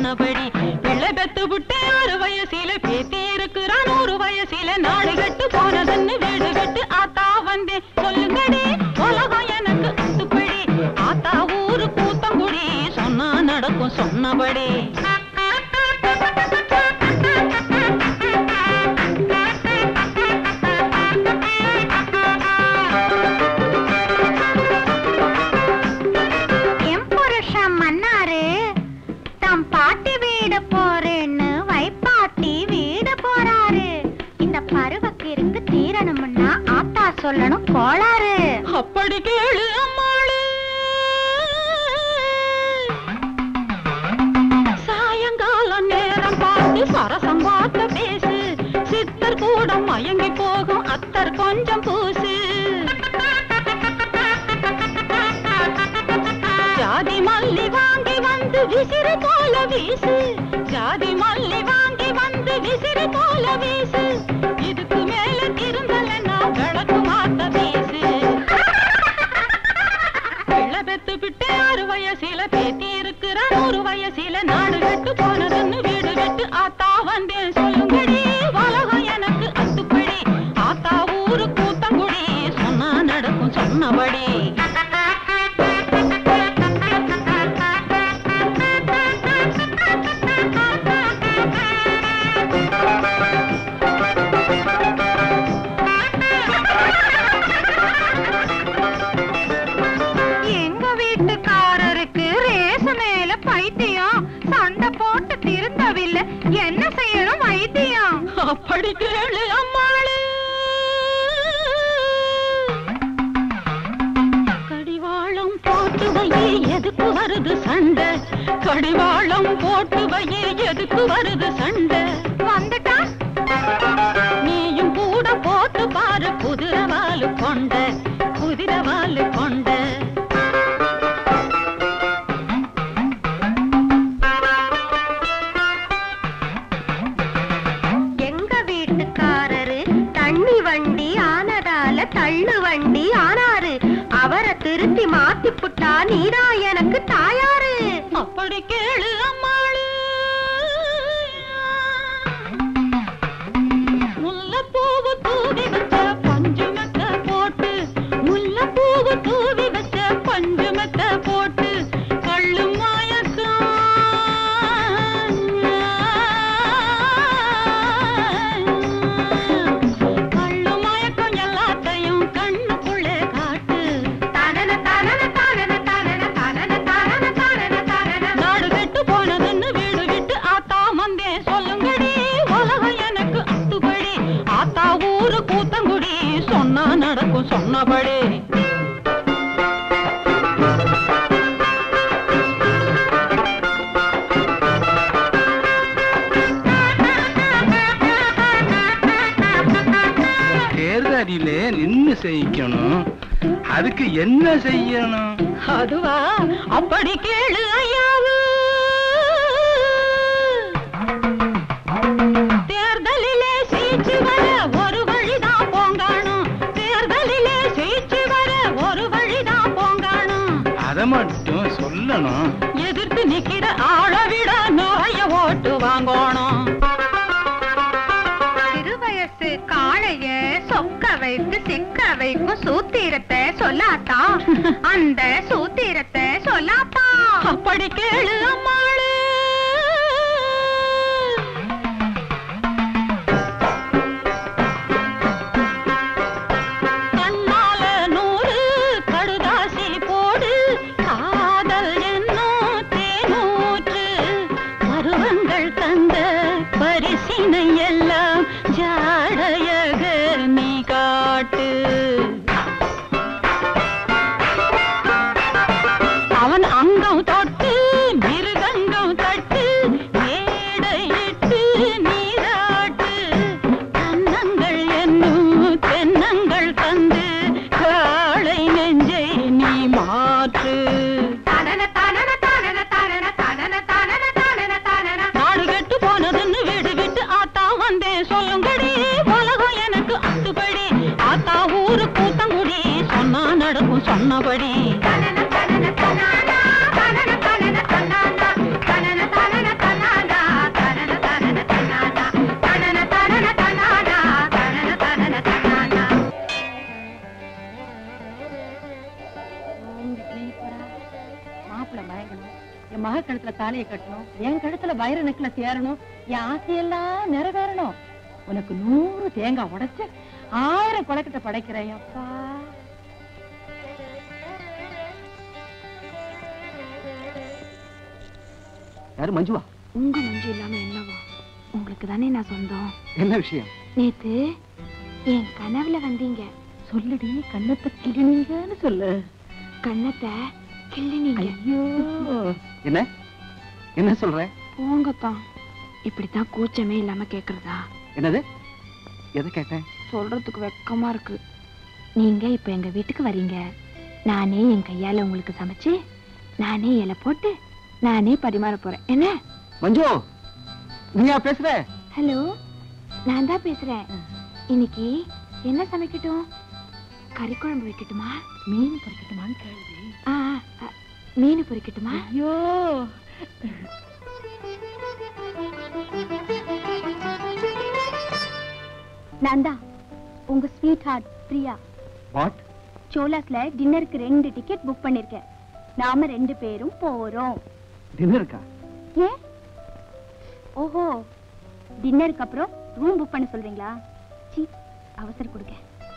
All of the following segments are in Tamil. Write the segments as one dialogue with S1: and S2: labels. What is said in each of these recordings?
S1: சொன்னபடி பிள்ளை பெத்து விட்டு ஆறு வயசில பேத்தி இருக்கிறான் நூறு வயசில நாடு கட்டு போனதுன்னு வீடு விட்டு ஆத்தா வந்தேன் சொல்லுங்கடி உலகம் எனக்கு அத்துப்படி ஆத்தா ஊரு கூத்தங்குடி சொன்னா நடக்கும் சொன்னபடி
S2: என் புருஷன் மன்னாரு தம் பாட்டி வீடு போறேன்னு வைப்பாட்டி வீடு போறாரு இந்த பருவக்கிற்கு தீரணும்னா ஆத்தா சொல்லணும் கோளாறு
S1: அப்படி கேளு அம்மாளே சாயங்காலம் நேரம் பார்த்து சரசம் பார்த்து பேசு சித்தர் கூட மயங்கி போகும் அத்தர் கொஞ்சம் பூசு ஜாதி மல்லி வாங்கி வந்து விசிறு போல வீசு ஜாதி மல்லி வாங்கி வந்து விசிறு போல வீசு இதுக்கு மேல திருந்தலன்னா விளக்கு மாத்த வீசு பிள்ளை பெத்து விட்டு ஆறு வயசில பேத்தி இருக்கிற நூறு வயசில நாடு விட்டு போனதுன்னு வீடு விட்டு ஆத்தா வந்தேன் சொல்லுங்கடி உலகம் எனக்கு அத்துப்படி ஆத்தா ஊரு கூத்தங்குடி சொன்னா நடக்கும் சொன்னபடி
S2: எங்க வீட்டுக்காரருக்கு ரேச மேல பைத்தியம் சண்டை போட்டு திருந்தவில்லை என்ன செய்யணும் வைத்தியம்
S1: அப்படி கேளு அம்மாளே கடிவாளம் போட்டு வையே எதுக்கு வருது சண்டை கடிவாளம் போட்டு வையே எதுக்கு வருது சண்டை
S2: வந்துட்டா
S1: நீயும் கூட போட்டு பாரு குதிரவாலு கொண்ட குதிரவாலு கொண்ட
S2: எங்க வீட்டுக்காரரு தண்ணி வண்டி ஆனதால தள்ளு வண்டி ஆனாரு அவரை திருத்தி மாத்தி புட்டா நீரா எனக்கு தாயாரு
S1: அப்படி கேளு அம்மாளே முல்லைப்பூவு தூவி வச்ச பஞ்சு மெத்த போட்டு முல்லைப்பூவு தூவி வச்ச பஞ்சு மெத்த போட்டு கள்ளு மயக்கம் கள்ளு மயக்கம் எல்லாத்தையும் கண்ணுக்குள்ளே காட்டு
S2: தனன தனன தனன தனன தனன தனன தனன தனன
S1: நாடு கெட்டு போனதுன்னு வீடு விட்டு ஆத்தா மந்தே சொல்லுங்கடி உலகம் எனக்கு அத்துப்படி ஆத்தா ஊரு கூத்தங்குடி சொன்னா நடக்கும் சொன்னபடி
S3: தேர்தலிலே நின்னு செய்யணும் அதுக்கு என்ன செய்யணும்
S1: அதுவா அப்படி கேளு ஐயாவு தேர்தலிலே சீச்சு வர ஒரு வழிதான் போங்காணும் தேர்தலிலே சீச்சு வர ஒரு வழிதான் போங்காணும்
S3: அத மட்டும் சொல்லணும்
S1: எதிர்த்து நிக்கிற ஆளை விட நிறைய ஓட்டு வாங்கணும்
S2: சிறுவயசு காளைய சொக்க வைத்து சிக்க வைக்கும் சூத்திரத்தை சொல்லாத்தா அந்த சூத்திரத்தை சொல்லாத்தா
S1: அப்படி கேளு அம்மாளே கண்ணால நூறு கடுதாசி போடு காதல் என்னும் தேனூற்று பருவங்கள் தந்த பரிசினை எல்லாம் ஜாடையக நீ காட்டு அவன் அங்கம் தொட்டு மிருகங்கம் தட்டு மேடையிட்டு நீராட்டு கன்னங்கள் என்னும் தென்னங்கள் தந்து காளை நெஞ்சை நீ மாற்று
S2: தனன தனன தனன தனன தனன தனன தனன தனன
S1: நாடு கெட்டு போனதுன்னு வீடு விட்டு ஆத்தா வந்தேன் சொல்லுங்கடி உலகம் எனக்கு அத்துப்படி ஆத்தா ஊரு கூத்தங்குடி சொன்னா நடக்கும் சொன்னபடி
S2: தனன தனன தனானா தனன தனன தனானா தனன தனன தனானா
S1: மயக்கத்துல மயங்கணும் என் மக கழுத்துல தாலியை கட்டணும் என் கழுத்துல வைர நெக்கில சேரணும் என் ஆசையெல்லாம் நிறைவேறணும் உனக்கு நூறு தேங்காய் உடைச்சு ஆயிரம் கொலைக்கிட்ட படைக்கிறேன் அப்பா
S4: யாரு மஞ்சுவா
S5: உங்க மஞ்சு இல்லாம என்னவா உங்களுக்கு தானே நான் சொந்தம்
S4: என்ன விஷயம்
S5: நேத்து என் கனவுல வந்தீங்க
S1: சொல்லுடி கண்ணத்தை கிழினீங்கன்னு சொல்லு
S5: கண்ணத்தை கிள்ளினீங்க
S1: ஐயோ
S4: என்ன என்ன சொல்ற
S5: போங்கத்தான் இப்படித்தான் கூச்சமே இல்லாம கேக்குறதா
S4: என்னது எதை கேட்டேன்
S5: சொல்றதுக்கு வெக்கமா இருக்கு நீங்க இப்ப எங்க வீட்டுக்கு வரீங்க நானே என் கையால உங்களுக்கு சமைச்சு நானே இலை போட்டு நானே பரிமாற போறேன் என்ன
S4: மஞ்சு நீயா பேசுற
S5: ஹலோ நான் தான் பேசுறேன் இன்னைக்கு என்ன சமைக்கட்டும் கறி குழம்பு வைக்கட்டுமா
S1: மீன் பொறிக்கட்டுமான்னு கேளுடி
S5: ஆ ஆ, மீன் பொரிக்கட்டுமா
S1: ஐயோ
S6: நான் தான் உங்க ஸ்வீட் ஹார்ட் பிரியா
S4: வாட்
S6: சோலாஸ்ல டின்னருக்கு ரெண்டு டிக்கெட் புக் பண்ணிருக்கேன் நாம ரெண்டு பேரும் போறோம்
S4: டின்னருக்கா
S6: ஏன் ஓஹோ டின்னருக்கு அப்புறம் ரூம் புக் பண்ண சொல்றீங்களா சீ அவசரம் கொடுங்க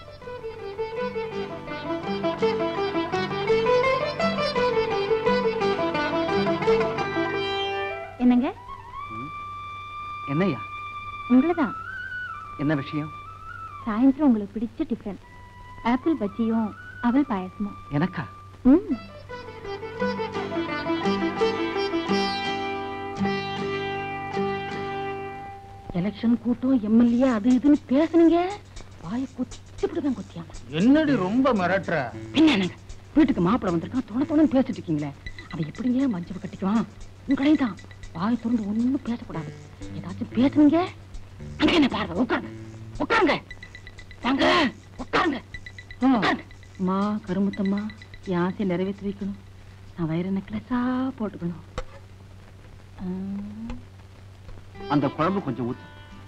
S6: என்னங்க
S4: என்னய்யா
S6: உங்களதான்
S4: என்ன விஷயம்
S6: சாயந்தரம் உங்களுக்கு பிடிச்ச டிஃபன் ஆப்பிள் பஜ்ஜியும் அவல் பாயசமும்
S4: எனக்கா
S6: ம்
S1: எலெக்ஷன் கூட்டம் எம்எல்ஏ அது இதுன்னு பேசுனீங்க வாயை குத்திப்பிடுதான் குத்தியாம
S3: என்னடி ரொம்ப மிரட்டுற
S1: பின்ன என்னங்க வீட்டுக்கு மாப்பிளை வந்திருக்கான் தொண தொணன்னு பேசிட்டு இருக்கீங்களே அவன் எப்படிங்க மஞ்சள் கட்டிக்குவான் உங்களே தான் வாய் திறந்து ஒண்ணும் பேசக்கூடாது ஏதாச்சும் பேசுனீங்க அங்க என்ன பார்வை உட்காருங்க உட்காருங்க வாங்க உட்காருங்க உட்காருங்க அம்மா கருமுத்தம்மா என் ஆசையை நிறைவேற்றி வைக்கணும் நான் வயிறு நெக்லஸா போட்டுக்கணும் ஆ.
S4: அந்த குழம்பு கொஞ்சம் ஊத்து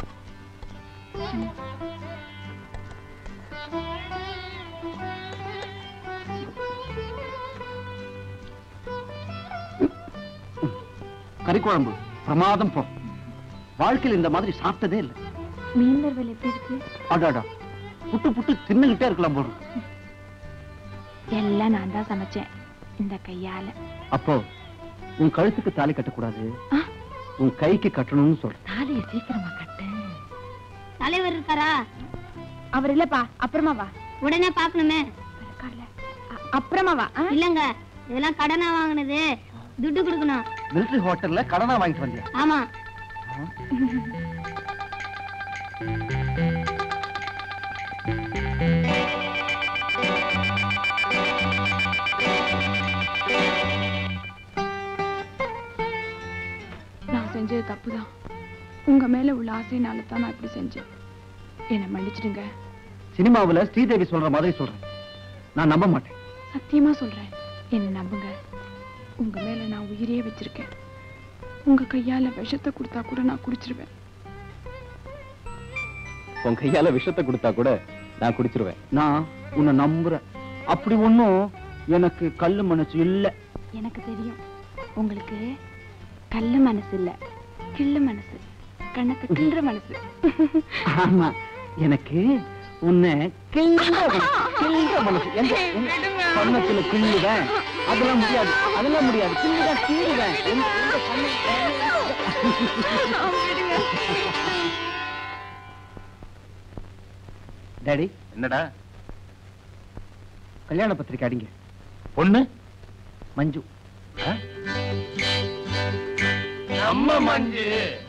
S4: கறி குழம்பு பிரமாதம் போ வாழ்க்கையில் இந்த மாதிரி சாப்பிட்டதே இல்லை
S6: மீன் வறுவல் எப்படி இருக்கு
S4: அடாடா புட்டு புட்டு தின்னுகிட்டே இருக்கலாம் போடு
S5: எல்லாம் நான் தான் சமைச்சேன் இந்த கையால
S4: அப்போ உன் கழுத்துக்கு தாலி கட்டக்கூடாது
S5: ஆ?
S4: உன் கைக்கு கட்டணும்னு சொல்றேன்
S1: தாலியை சீக்கிரமா கட்டு
S6: தலைவர் இருக்காரா
S5: அவர் இல்லப்பா அப்புறமா வா
S6: உடனே பாக்கணுமே
S5: அ- அப்புறமா வா ஆ?
S6: இல்லங்க இதெல்லாம் கடனா வாங்கினது துட்டு கொடுக்கணும்
S4: மிலிட்டரி ஹோட்டல்ல கடனா வாங்கிட்டு வந்தியா
S6: ஆமா
S5: நான் செஞ்சது தப்புதான் உங்க மேல உள்ள ஆசையினால தான் நான் இப்படி செஞ்சேன் என்னை மன்னிச்சிடுங்க
S4: சினிமாவுல ஸ்ரீதேவி சொல்ற மாதிரி சொல்றேன் நான் நம்ப மாட்டேன்
S5: சத்தியமா சொல்றேன் என்ன நம்புங்க உங்க மேல நான் உயிரே வச்சிருக்கேன் உங்க கையால விஷத்தை கொடுத்தா கூட நான் குடிச்சிருவேன்
S7: உன் கையால விஷத்தை கொடுத்தா கூட நான் குடிச்சிருவேன்
S4: நான் உன்னை நம்புறேன் அப்படி ஒண்ணும் எனக்கு கல்லு மனசு இல்ல
S5: எனக்கு தெரியும் உங்களுக்கு கல்லு மனசு இல்ல கிள்ளு மனசு கண்ணத்தை கிள்ற மனசு
S4: ஆமா எனக்கு உன்னை கிள்ளுற மனசு, கிள்ளுற மனசு எங்க எங்க கன்னத்துல கிள்ளுவேன் அதெல்லாம் முடியாது அதெல்லாம் முடியாது கிள்ளுதான் கீழுவேன் எங்க எங்க டாடி
S7: என்னடா
S4: கல்யாண பத்திரிக்கை அடிங்க
S7: பொண்ணு
S4: மஞ்சு
S7: நம்ம மஞ்சு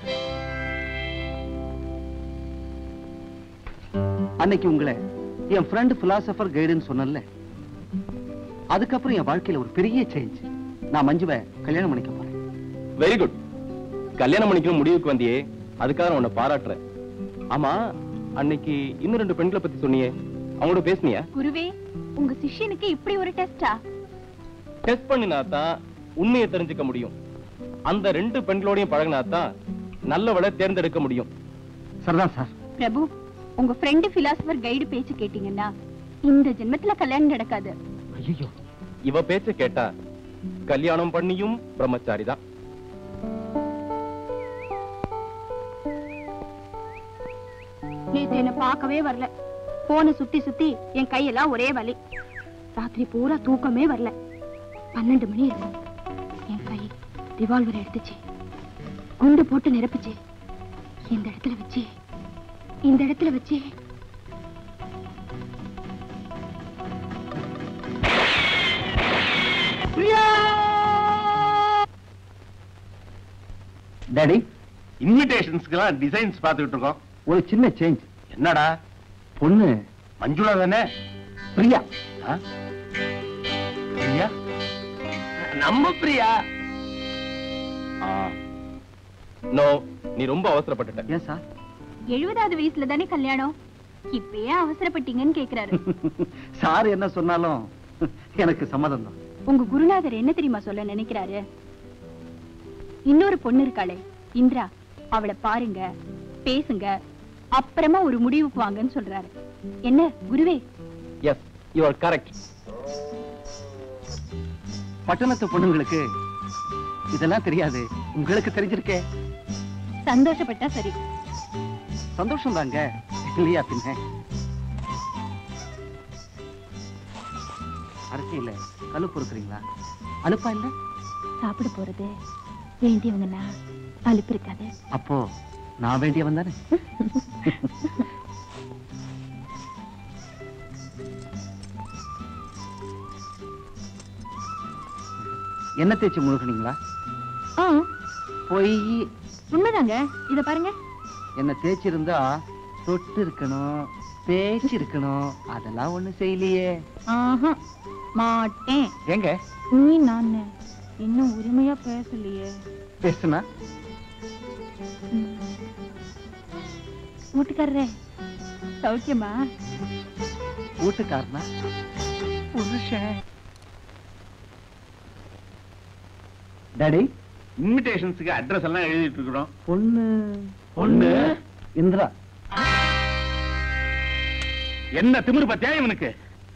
S4: அன்னைக்கு உங்களை என் ஃப்ரெண்ட் பிலாசபர் கைடுன்னு சொன்னல அதுக்கப்புறம் என் வாழ்க்கையில ஒரு பெரிய சேஞ்ச் நான் மஞ்சுவை கல்யாணம் பண்ணிக்க போறேன்
S7: வெரி குட் கல்யாணம் பண்ணிக்கணும் முடிவுக்கு வந்தியே அதுக்காக நான் உன்னை பாராட்டுறேன் ஆமா அன்னைக்கு இன்னும் ரெண்டு பெண்களை பத்தி சொன்னியே அவங்களோட பேசுனியா
S6: குருவே உங்க சிஷ்யனுக்கு இப்படி ஒரு டெஸ்டா
S7: டெஸ்ட் பண்ணினா தான் உண்மையை தெரிஞ்சுக்க முடியும் அந்த ரெண்டு பெண்களோடையும் பழகினா தான் நல்லவளை தேர்ந்தெடுக்க முடியும்
S4: சரிதான் சார்
S6: பிரபு உங்க ஃப்ரெண்டு பிலாசபர் கைடு பேச்சு கேட்டீங்கன்னா இந்த ஜென்மத்துல கல்யாணம் நடக்காது
S4: ஐயோ
S7: இவ பேச்ச கேட்டா கல்யாணம் பண்ணியும் பிரம்மச்சாரி தான்
S6: நேத்து என்ன பார்க்கவே வரல போன சுத்தி சுத்தி என் கையெல்லாம் ஒரே வலி ராத்திரி பூரா தூக்கமே வரல பன்னெண்டு மணி இருக்கும் என் கை ரிவால்வர் எடுத்துச்சு குண்டு போட்டு நிரப்புச்சு இந்த இடத்துல வச்சு இந்த இடத்துல வச்சு
S4: டாடி
S8: இன்விடேஷன்ஸ்க்கெல்லாம் டிசைன்ஸ் பார்த்துக்கிட்டு இருக்கோம்
S4: ஒரு சின்ன சேஞ்ச்
S8: என்னடா
S4: பொண்ணு
S8: மஞ்சுளா தானே
S4: பிரியா
S8: ஆ? பிரியா நம்ம பிரியா
S7: நோ நீ ரொம்ப அவசரப்பட்டுட்ட
S4: ஏன் சார்
S6: எழுபதாவது வயசுல தானே கல்யாணம் இப்பயே அவசரப்பட்டீங்கன்னு கேக்குறாரு
S4: சார் என்ன சொன்னாலும் எனக்கு சம்மதம் தான்
S6: உங்க குருநாதர் என்ன தெரியுமா சொல்ல நினைக்கிறாரு இன்னொரு பொண்ணு இருக்காளே இந்திரா அவளை பாருங்க பேசுங்க அப்புறமா ஒரு முடிவுக்கு வாங்கன்னு சொல்றாரு என்ன குருவே
S7: எஸ் யூ ஆர் கரெக்ட்
S4: பட்டணத்து பொண்ணுங்களுக்கு இதெல்லாம் தெரியாது உங்களுக்கு தெரிஞ்சிருக்கே
S6: சந்தோஷப்பட்டா சரி
S4: சந்தோஷம் தாங்க இல்லையா பின்ன அரசியல கழு பொறுக்குறீங்களா அலுப்பா இல்ல
S5: சாப்பிட போறது வேண்டியவங்கன்னா அலுப்பு இருக்காது
S4: அப்போ நான் வேண்டியவன் தானே என்ன தேய்ச்சி முழுகுனீங்களா
S6: ஆ
S4: பொய்
S6: உண்மைதாங்க இத பாருங்க
S4: என்ன தேய்ச்சிருந்தா தொட்டு இருக்கணும் பேச்சு இருக்கணும் அதெல்லாம் ஒண்ணு செய்யலையே
S6: ஆஹா மாட்டேன்
S4: எங்க
S6: நீ நான் இன்னும் உரிமையா பேசலையே
S4: பேசுனா
S6: வீட்டுக்காரரே சௌக்கியமா
S4: வீட்டுக்காரனா புருஷன் டாடி
S8: இன்விடேஷன்ஸ்க்கு அட்ரஸ் எல்லாம் எழுதிட்டு இருக்கிறோம்
S4: பொண்ணு
S8: பொண்ணு
S4: இந்திரா
S8: என்ன திமிரு பத்தியா இவனுக்கு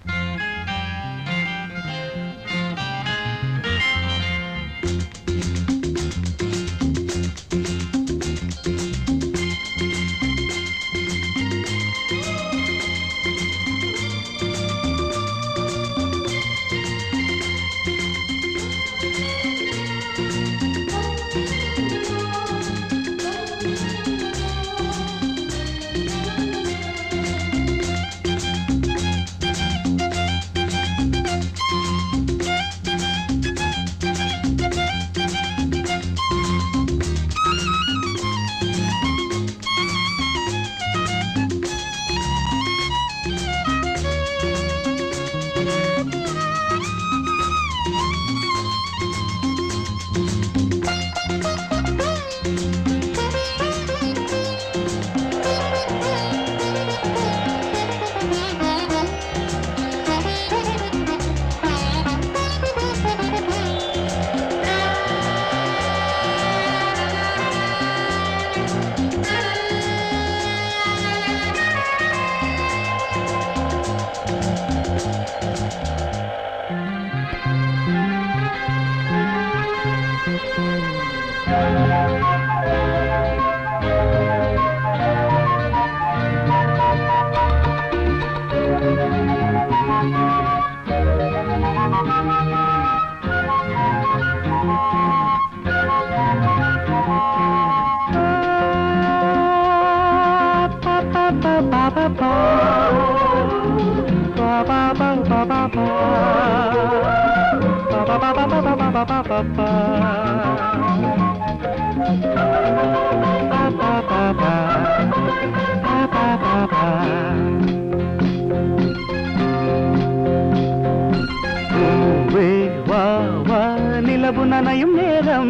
S4: பூவே வா வா நிலவு நனையும் நேரம்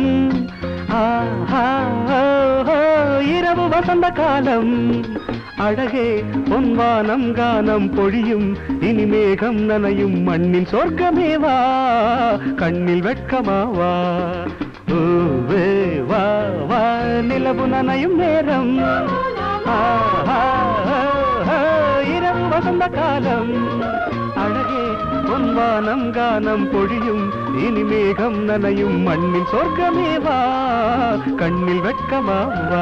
S4: ஆஹா, ஓ, ஓ, இரவு வசந்த காலம் அழகே பொன்வானம் கானம் பொழியும் இனி மேகம் நனையும் மண்ணின் சொர்க்கமே வா கண்ணில் வெட்கமாவா பூவே வா வா நிலவு நனையும் நேரம் ஆஹா, ஓ, ஓ, இரவு வசந்த காலம் அழகே
S9: பொன்வானம் கானம் பொழியும் இனி மேகம் நனையும் மண்ணின் சொர்க்கமே வா கண்ணில் வெட்கமா வா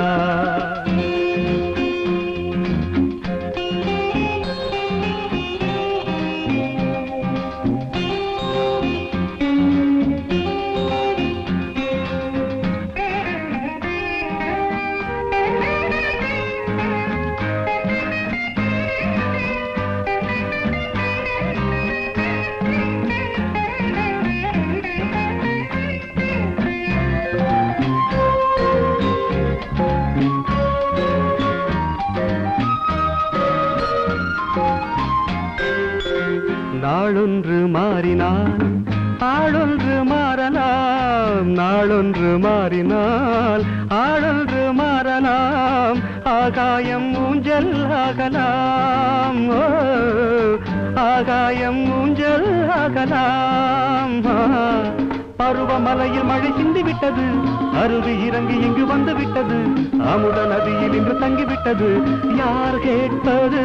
S9: நாளொன்று மாறினால் ஆளொன்று மாறலாம் நாளொன்று மாறினால் ஆளொன்று மாறலாம் ஆகாயம் ஊஞ்சல் ஆகலாம் ஓ, ஆகாயம் ஊஞ்சல் ஆகலாம் ஆ. பருவமலையில் மழை சிந்தி விட்டது அருவி இறங்கி இங்கு வந்து விட்டது அமுத நதியில் இன்று தங்கிவிட்டது யார் கேட்பது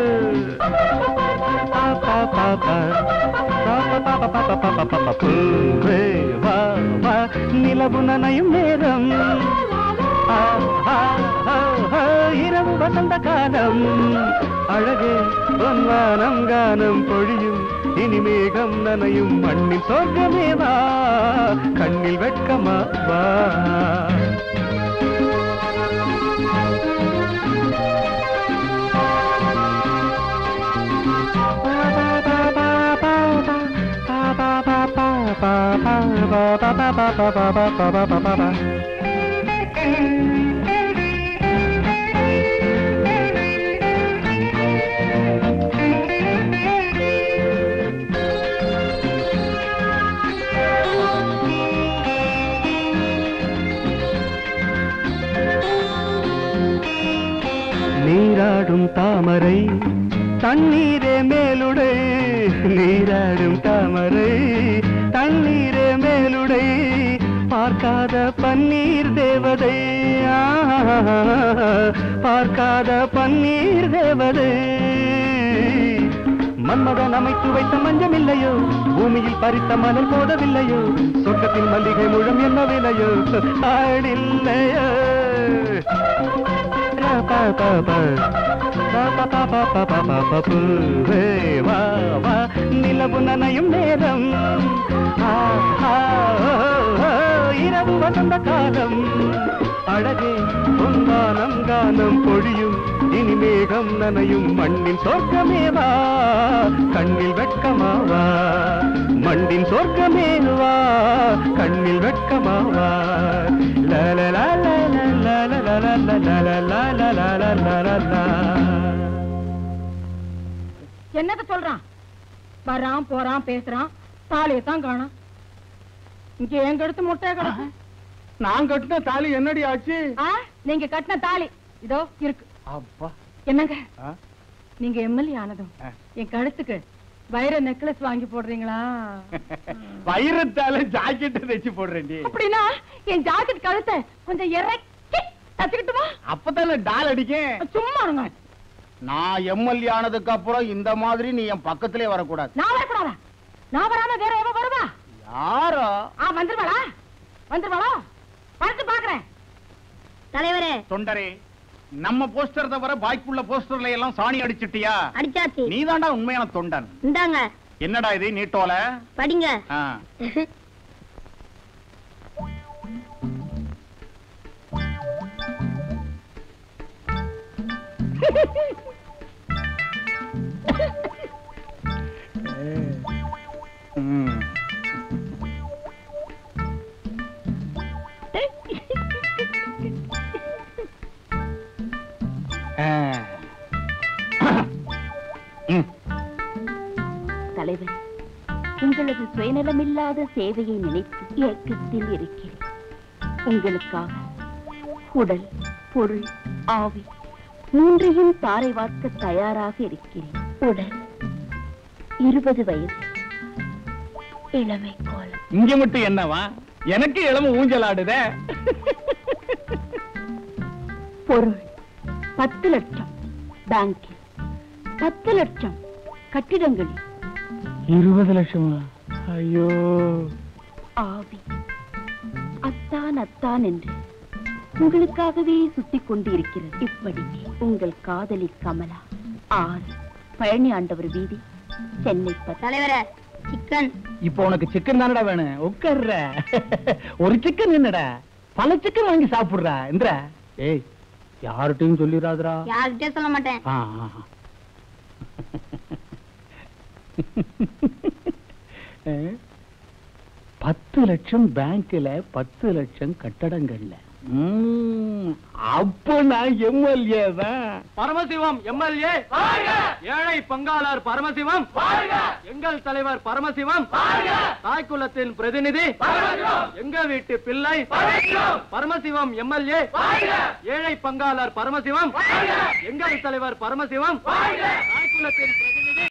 S9: பா, பா, பா, பா. பா, பா, பா, பா, பா, பா, பா, பா, பா. பூவே, வா, வா, நிலவு நனையும் நேரம் ஆ, ஆ, ஆ, ஆ, இரவு வசந்த காலம் அழகே பொன்வானம் கானம் பொழியும் இனி மேகம் நனையும் மண்ணில் சொர்க்கமே வா கண்ணில் வெட்கமா வா நீராடும் தாமரை தண்ணீரே மேலுடை நீராடும் தாமரை தண்ணீரே மேலுடை பார்க்காத பன்னீர் தேவதை ஆ, பார்க்காத பன்னீர் தேவதை மன்மதன் அமைத்து வைத்த மஞ்சம் இல்லையோ பூமியில் பறித்த மணல் போதவில்லையோ சொர்க்கத்தின் மல்லிகை முழம் என்ன விலையோ ஆடில்லையோ பா, பா, பா. பா, பா, பா, பா, பா, பா, பா, பா, பூவே, வா, வா, நிலவு நனையும் நேரம் ஆ, ஆ, ஓ, ஓ, இரவு வசந்த காலம் அழகே பொன்வானம் கானம் பொழியும் இனி மேகம் நனையும் மண்ணின் சொர்க்கமே வா கண்ணில் வெட்கமா வா மண்ணின் சொர்க்கமே வா கண்ணில் வெட்கமா வா லா, லா, லா, லா, லா, லா, லா, லா, லா, லா, லா, லா, லா, லா, லா, லா, லா, லா.
S6: என்னத்த சொல்றான் வரான் போறான் பேசுறான் தாலியை தான் காணோம் இங்க எங்க எடுத்து முட்டைய கிடக்கு
S8: நான் கட்டின தாலி என்னடி ஆச்சு
S6: ஆ, நீங்க கட்டின தாலி இதோ இருக்கு
S8: அப்பா
S6: என்னங்க
S8: ஆ?
S6: நீங்க எம்எல்ஏ ஆனதும்
S8: ஆ.
S6: என் கழுத்துக்கு வைர நெக்லஸ் வாங்கி போடுறீங்களா
S8: வைரத்தால ஜாக்கெட் தைச்சு போடுறேன்டி
S6: அப்படின்னா என் ஜாக்கெட் கழுத்தை கொஞ்சம் இறக்கி தச்சுக்கிட்டுமா
S8: அப்பதானே டால் அடிக்கேன்
S6: சும்மா இருங்க
S8: நான் எம்எல்ஏ ஆனதுக்கு அப்புறம் இந்த மாதிரி நீ என் பக்கத்திலே வரக்கூடாது
S6: நான் வரக்கூடாதா நான் வராம வேற எவ வருவா
S8: யாரோ
S6: ஆ வந்துருவாளா வந்துருவாளா பார்த்து பாக்குறேன்
S2: தலைவரே
S8: தொண்டரே நம்ம போஸ்டர் தவிர பாய்க்குள்ள போஸ்டர்ல எல்லாம் சாணி அடிச்சிட்டியா
S2: அடிச்சாச்சு
S8: நீதான்டா உண்மையான தொண்டன்
S2: இந்தாங்க
S8: என்னடா இது நீட்டோல
S2: படிங்க
S8: ஆ. ம். ஆ. ம்.
S10: தலைவர் உங்களது சுயநலமில்லாத சேவையை நினைத்து ஏக்கத்தில் இருக்கிறேன் உங்களுக்காக உடல் பொருள் ஆவி மூன்றையும் தாரை வார்க்க தயாராக இருக்கிறேன் உடல் இருபது வயது இளமை கோலம்
S8: இங்க மட்டும் என்னவா எனக்கு இளம ஊஞ்சலாடுதே
S10: பொருள் பத்து லட்சம் பேங்கில் பத்து லட்சம் கட்டிடங்களில்
S4: இருபது லட்சமா ஐயோ
S10: ஆவி அத்தான் அத்தான் என்று உங்களுக்காகவே சுத்திக் கொண்டு இருக்கிறது இப்படி உங்கள் காதலி கமலா ஆறு பழனி ஆண்டவர் வீதி சென்னை பத்து
S6: தலைவரே சிக்கன்
S4: இப்போ உனக்கு சிக்கன் தானடா வேணும் உட்கார்ற ஒரு சிக்கன் என்னடா பல சிக்கன் வாங்கி சாப்பிடுறா எந்திர ஏய் யார்கிட்டயும் சொல்லிடாதடா
S6: யார்கிட்டயும் சொல்ல மாட்டேன்
S4: ஆ, ஆ, ஆ. ஏ, பத்து லட்சம் பேங்க்ல பத்து லட்சம் கட்டடங்கள்ல ம், அப்ப நான் எம்எல்ஏ தான்
S7: பரமசிவம் எம்எல்ஏ ஏழை பங்காளர் பரமசிவம் எங்கள் தலைவர் பரமசிவம் தாய்க்குலத்தின் பிரதிநிதி எங்க வீட்டு பிள்ளை பரமசிவம் எம்எல்ஏ ஏழை பங்காளர் பரமசிவம் எங்கள் தலைவர் பரமசிவம் தாய்க்குலத்தின் பிரதிநிதி